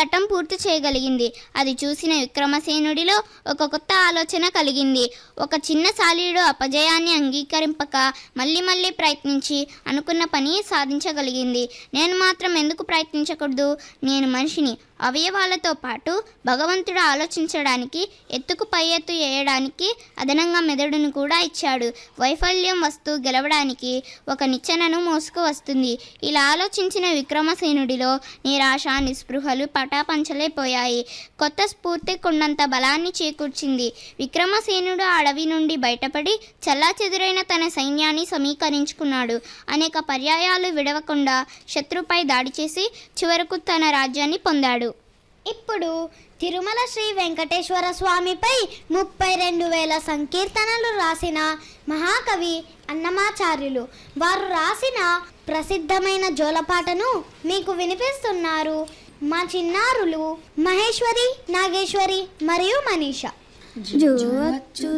ఘట్టం పూర్తి చేయగలిగింది అది చూసిన విక్రమసేనుడిలో ఒక కొత్త ఆలోచన కలిగింది ఒక చిన్న సాలీడు అపజయాన్ని అంగీకరింపక మళ్ళీ మళ్ళీ ప్రయత్నించి అనుకున్న పని సాధించగలిగింది నేను మాత్రం ఎందుకు ప్రయత్నించకూడదు నేను మనిషిని అవయవాలతో పాటు భగవంతుడు ఆలోచించడానికి ఎత్తుకు పై ఎత్తు వేయడానికి అదనంగా మెదడును కూడా ఇచ్చాడు వైఫల్యం వస్తూ గెలవడానికి ఒక నిచ్చెనను మోసుకు వస్తుంది ఇలా ఆలోచించిన విక్రమసేనుడిలో నిరాశ నిస్పృహలు పటాపంచలైపోయాయి కొత్త స్ఫూర్తి కొండంత బలాన్ని చేకూర్చింది విక్రమసేనుడు ఆ అడవి నుండి బయటపడి చెల్లాచెదురైన తన సైన్యాన్ని సమీకరించుకున్నాడు అనేక పర్యాయాలు విడవకుండా శత్రుపై దాడి చేసి చివరకు తన రాజ్యాన్ని పొందాడు ఇప్పుడు తిరుమల శ్రీ వెంకటేశ్వర స్వామిపై ముప్పై రెండు వేల సంకీర్తనలు రాసిన మహాకవి అన్నమాచార్యులు వారు రాసిన ప్రసిద్ధమైన జోలపాటను మీకు వినిపిస్తున్నారు మా చిన్నారులు మహేశ్వరి నాగేశ్వరి మరియు మనీష